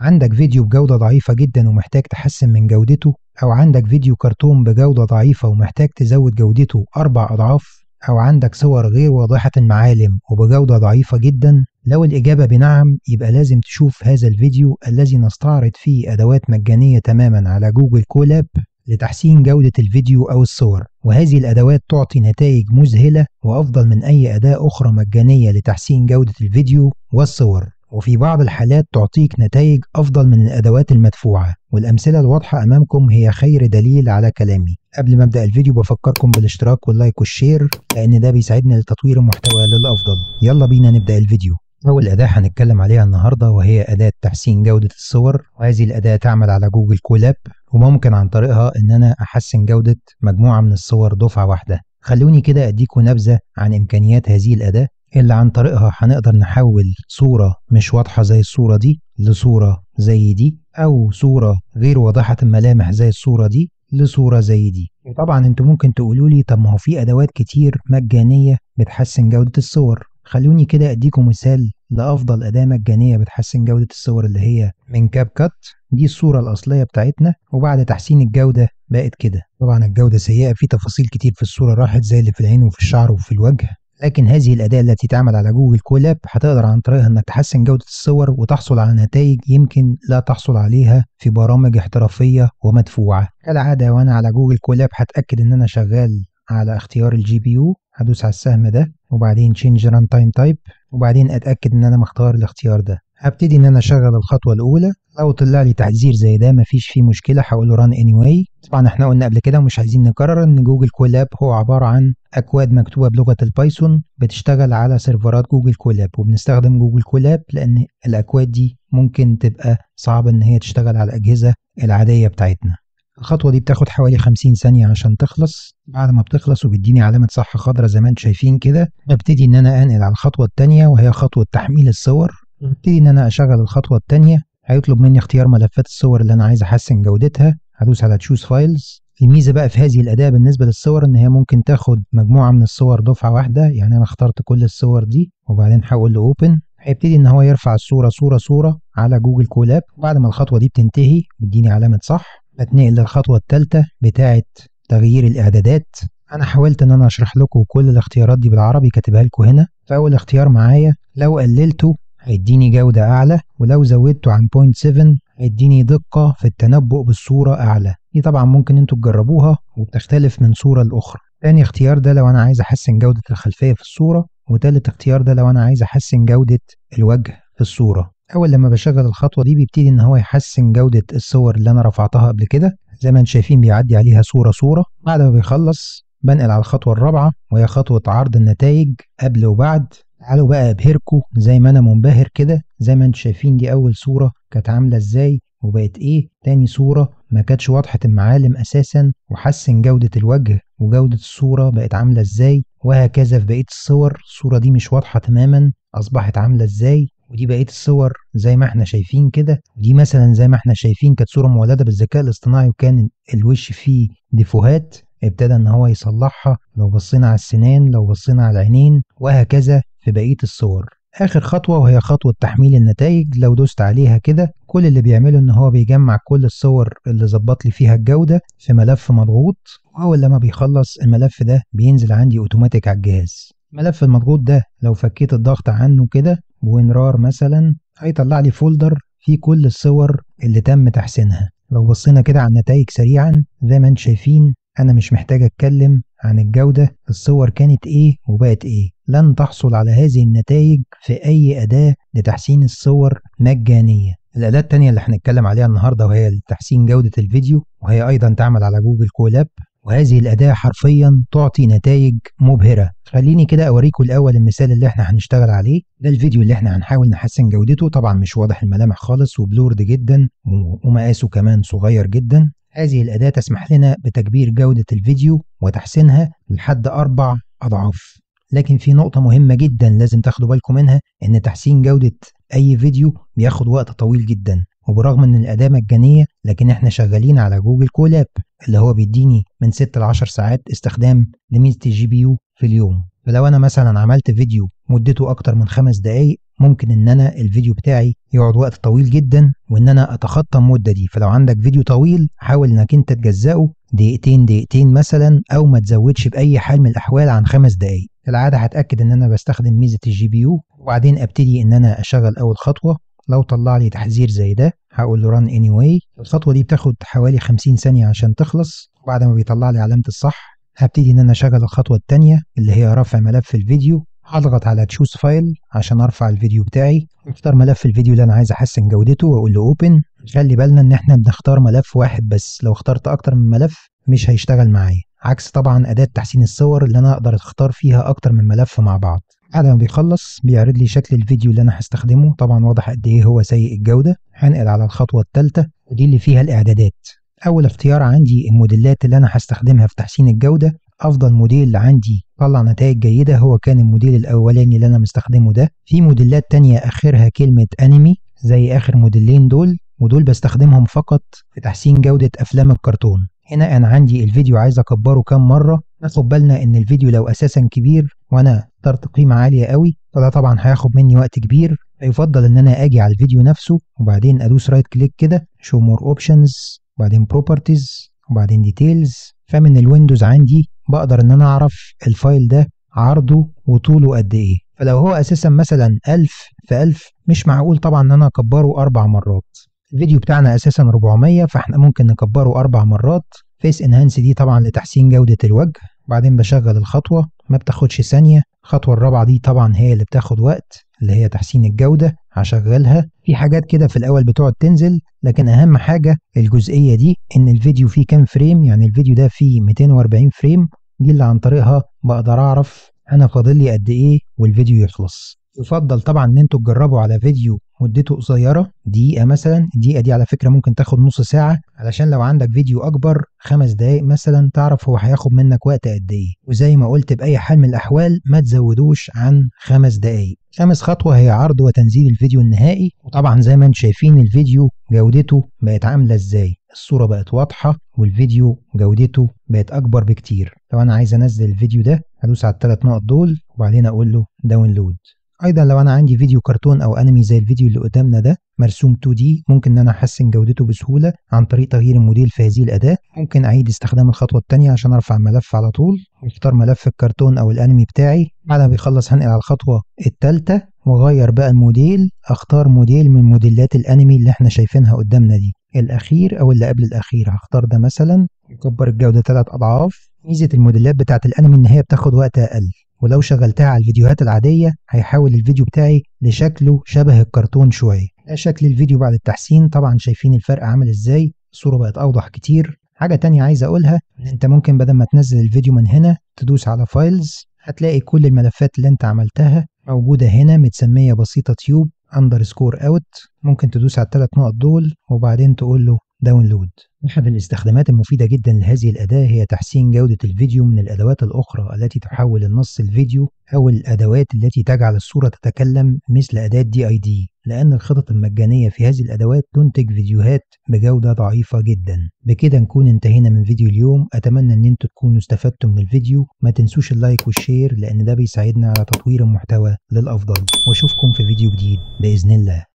عندك فيديو بجودة ضعيفة جدا ومحتاج تحسن من جودته أو عندك فيديو كرتون بجودة ضعيفة ومحتاج تزود جودته أربع أضعاف أو عندك صور غير واضحة المعالم وبجودة ضعيفة جدا لو الإجابة بنعم يبقى لازم تشوف هذا الفيديو الذي نستعرض فيه أدوات مجانية تماما على جوجل كولاب لتحسين جودة الفيديو أو الصور وهذه الأدوات تعطي نتائج مذهلة وأفضل من أي أداة أخرى مجانية لتحسين جودة الفيديو والصور وفي بعض الحالات تعطيك نتائج أفضل من الأدوات المدفوعة والأمثلة الواضحة أمامكم هي خير دليل على كلامي قبل ما أبدأ الفيديو بفكركم بالاشتراك واللايك والشير لأن ده بيساعدني لتطوير المحتوى للأفضل يلا بينا نبدأ الفيديو أول أداة هنتكلم عليها النهاردة وهي أداة تحسين جودة الصور وهذه الأداة تعمل على جوجل كولاب وممكن عن طريقها إن أنا أحسن جودة مجموعة من الصور دفعة واحدة خلوني كده أديكم نبذة عن إمكانيات هذه الأداة اللي عن طريقها هنقدر نحول صورة مش واضحة زي الصورة دي لصورة زي دي أو صورة غير واضحة الملامح زي الصورة دي لصورة زي دي طبعا انتوا ممكن تقولوا لي طب ما هو في أدوات كتير مجانية بتحسن جودة الصور خلوني كده أديكم مثال لأفضل أداة مجانية بتحسن جودة الصور اللي هي من كاب كات دي الصورة الأصلية بتاعتنا وبعد تحسين الجودة بقت كده طبعا الجودة سيئة في تفاصيل كتير في الصورة راحت زي اللي في العين وفي الشعر وفي الوجه لكن هذه الأداة التي تعمل على جوجل كولاب هتقدر عن طريقها إنك تحسن جودة الصور وتحصل على نتائج يمكن لا تحصل عليها في برامج احترافية ومدفوعة كالعادة وأنا على جوجل كولاب هتأكد إن أنا شغال على اختيار الجي بي يو هدوس على السهم ده وبعدين تشينج ران تايم تايب وبعدين اتاكد ان انا مختار الاختيار ده هبتدي ان انا اشغل الخطوه الاولى لو طلع لي تحذير زي ده مفيش فيه مشكله هقول له ران اني واي طبعا احنا قلنا قبل كده ومش عايزين نكرر ان جوجل كولاب هو عباره عن اكواد مكتوبه بلغه البايثون بتشتغل على سيرفرات جوجل كولاب وبنستخدم جوجل كولاب لان الاكواد دي ممكن تبقى صعب ان هي تشتغل على الاجهزه العاديه بتاعتنا الخطوة دي بتاخد حوالي 50 ثانية عشان تخلص بعد ما بتخلص وبيديني علامة صح خضرا زي ما انتم شايفين كده ببتدي ان انا انقل على الخطوة التانية وهي خطوة تحميل الصور ببتدي ان انا اشغل الخطوة التانية هيطلب مني اختيار ملفات الصور اللي انا عايز احسن جودتها هدوس على تشوز فايلز الميزة بقى في هذه الأداة بالنسبة للصور إن هي ممكن تاخد مجموعة من الصور دفعة واحدة يعني أنا اخترت كل الصور دي وبعدين هقول له أوبن هيبتدي إن هو يرفع الصورة صورة صورة على جوجل كولاب وبعد ما الخطوة دي بتنتهي بيديني علامة صح بتنقل للخطوة الثالثة بتاعة تغيير الإعدادات أنا حاولت إن أنا أشرح لكم كل الاختيارات دي بالعربي كاتبها لكم هنا فأول اختيار معايا لو قللته هيديني جودة أعلى ولو زودته عن 0.7 هيديني دقة في التنبؤ بالصورة أعلى دي طبعا ممكن انتوا تجربوها وبتختلف من صورة لأخرى تاني اختيار ده لو أنا عايز أحسن جودة الخلفية في الصورة وتالت اختيار ده لو أنا عايز أحسن جودة الوجه في الصورة اول لما بشغل الخطوه دي بيبتدي ان هو يحسن جوده الصور اللي انا رفعتها قبل كده زي ما انتم شايفين بيعدي عليها صوره صوره بعد ما بيخلص بنقل على الخطوه الرابعه وهي خطوه عرض النتائج قبل وبعد تعالوا بقى ابهركم زي ما انا منبهر كده زي ما انتم شايفين دي اول صوره كانت عامله ازاي وبقت ايه تاني صوره ما كانتش واضحه المعالم اساسا وحسن جوده الوجه وجوده الصوره بقت عامله ازاي وهكذا في بقيه الصور الصوره دي مش واضحه تماما اصبحت عامله ازاي ودي بقيه الصور زي ما احنا شايفين كده دي مثلا زي ما احنا شايفين كانت صوره مولده بالذكاء الاصطناعي وكان الوش فيه ديفوهات ابتدى ان هو يصلحها لو بصينا على السنان لو بصينا على العينين وهكذا في بقيه الصور اخر خطوه وهي خطوه تحميل النتائج لو دوست عليها كده كل اللي بيعمله ان هو بيجمع كل الصور اللي ظبط لي فيها الجوده في ملف مضغوط واول لما بيخلص الملف ده بينزل عندي اوتوماتيك على الجهاز الملف المضغوط ده لو فكيت الضغط عنه كده وينرار مثلا هيطلع لي فولدر فيه كل الصور اللي تم تحسينها لو بصينا كده على النتائج سريعا زي ما انتم شايفين انا مش محتاج اتكلم عن الجودة الصور كانت ايه وبقت ايه لن تحصل على هذه النتائج في اي اداة لتحسين الصور مجانية الأداة التانية اللي هنتكلم عليها النهاردة وهي تحسين جودة الفيديو وهي أيضا تعمل على جوجل كولاب وهذه الأداة حرفيا تعطي نتائج مبهرة خليني كده أوريكم الأول المثال اللي احنا هنشتغل عليه ده الفيديو اللي احنا هنحاول نحسن جودته طبعا مش واضح الملامح خالص وبلورد جدا ومقاسه كمان صغير جدا هذه الأداة تسمح لنا بتكبير جودة الفيديو وتحسينها لحد أربع أضعاف لكن في نقطة مهمة جدا لازم تاخدوا بالكم منها إن تحسين جودة أي فيديو بياخد وقت طويل جدا وبرغم ان الاداه مجانيه لكن احنا شغالين على جوجل كولاب اللي هو بيديني من 6 ل 10 ساعات استخدام لميزه الجي بي يو في اليوم فلو انا مثلا عملت فيديو مدته اكتر من خمس دقايق ممكن ان انا الفيديو بتاعي يقعد وقت طويل جدا وان انا اتخطى المده دي فلو عندك فيديو طويل حاول انك انت تجزئه دقيقتين دقيقتين مثلا او ما تزودش باي حال من الاحوال عن خمس دقائق العاده هتاكد ان انا بستخدم ميزه الجي بي يو وبعدين ابتدي ان انا اشغل اول خطوه لو طلع لي تحذير زي ده هقول له run anyway الخطوه دي بتاخد حوالي 50 ثانيه عشان تخلص وبعد ما بيطلع لي علامه الصح هبتدي ان انا اشغل الخطوه الثانيه اللي هي رفع ملف الفيديو هضغط على تشوز فايل عشان ارفع الفيديو بتاعي واختار ملف الفيديو اللي انا عايز احسن جودته واقول له اوبن خلي بالنا ان احنا بنختار ملف واحد بس لو اخترت اكتر من ملف مش هيشتغل معايا عكس طبعا اداه تحسين الصور اللي انا اقدر اختار فيها اكتر من ملف مع بعض بعد ما بيخلص بيعرض لي شكل الفيديو اللي انا هستخدمه طبعا واضح قد ايه هو سيء الجوده هنقل على الخطوه الثالثه ودي اللي فيها الاعدادات اول اختيار عندي الموديلات اللي انا هستخدمها في تحسين الجوده افضل موديل عندي طلع نتائج جيده هو كان الموديل الاولاني اللي انا مستخدمه ده في موديلات تانية اخرها كلمه انمي زي اخر موديلين دول ودول بستخدمهم فقط في تحسين جوده افلام الكرتون هنا انا عندي الفيديو عايز اكبره كام مره ناخد بالنا ان الفيديو لو اساسا كبير وانا اخترت قيمه عاليه قوي فده طبعا هياخد مني وقت كبير فيفضل ان انا اجي على الفيديو نفسه وبعدين ادوس رايت كليك كده شو مور اوبشنز وبعدين بروبرتيز وبعدين ديتيلز فمن الويندوز عندي بقدر ان انا اعرف الفايل ده عرضه وطوله قد ايه فلو هو اساسا مثلا 1000 في 1000 مش معقول طبعا ان انا اكبره اربع مرات الفيديو بتاعنا اساسا 400 فاحنا ممكن نكبره اربع مرات فيس انهانس دي طبعا لتحسين جودة الوجه بعدين بشغل الخطوة ما بتاخدش ثانية الخطوة الرابعة دي طبعا هي اللي بتاخد وقت اللي هي تحسين الجودة هشغلها في حاجات كده في الأول بتقعد تنزل لكن أهم حاجة الجزئية دي إن الفيديو فيه كام فريم يعني الفيديو ده فيه 240 فريم دي اللي عن طريقها بقدر أعرف أنا فاضل لي قد إيه والفيديو يخلص يفضل طبعا ان انتوا تجربوا على فيديو مدته قصيره دقيقه مثلا الدقيقه دي على فكره ممكن تاخد نص ساعه علشان لو عندك فيديو اكبر خمس دقايق مثلا تعرف هو هياخد منك وقت قد ايه وزي ما قلت باي حال من الاحوال ما تزودوش عن خمس دقايق خامس خطوه هي عرض وتنزيل الفيديو النهائي وطبعا زي ما انتم شايفين الفيديو جودته بقت عامله ازاي الصوره بقت واضحه والفيديو جودته بقت اكبر بكتير لو انا عايز انزل الفيديو ده هدوس على الثلاث نقط دول وبعدين اقول له داونلود ايضا لو انا عندي فيديو كرتون او انمي زي الفيديو اللي قدامنا ده مرسوم 2 دي ممكن ان انا احسن جودته بسهوله عن طريق تغيير الموديل في هذه الاداه ممكن اعيد استخدام الخطوه الثانيه عشان ارفع الملف على طول واختار ملف الكرتون او الانمي بتاعي بعد ما بيخلص هنقل على الخطوه الثالثه واغير بقى الموديل اختار موديل من موديلات الانمي اللي احنا شايفينها قدامنا دي الاخير او اللي قبل الاخير هختار ده مثلا يكبر الجوده ثلاث اضعاف ميزه الموديلات بتاعت الانمي ان هي بتاخد وقت اقل ولو شغلتها على الفيديوهات العادية هيحول الفيديو بتاعي لشكله شبه الكرتون شوية ده شكل الفيديو بعد التحسين طبعا شايفين الفرق عامل ازاي الصورة بقت أوضح كتير حاجة تانية عايز أقولها إن أنت ممكن بدل ما تنزل الفيديو من هنا تدوس على فايلز هتلاقي كل الملفات اللي أنت عملتها موجودة هنا متسمية بسيطة تيوب اندرسكور اوت ممكن تدوس على الثلاث نقط دول وبعدين تقول له داونلود أحد الاستخدامات المفيدة جدا لهذه الأداة هي تحسين جودة الفيديو من الأدوات الأخرى التي تحول النص الفيديو أو الأدوات التي تجعل الصورة تتكلم مثل أداة دي اي دي لأن الخطط المجانية في هذه الأدوات تنتج فيديوهات بجودة ضعيفة جدا بكده نكون انتهينا من فيديو اليوم أتمنى أن انتوا تكونوا استفدتوا من الفيديو ما تنسوش اللايك والشير لأن ده بيساعدنا على تطوير المحتوى للأفضل واشوفكم في فيديو جديد بإذن الله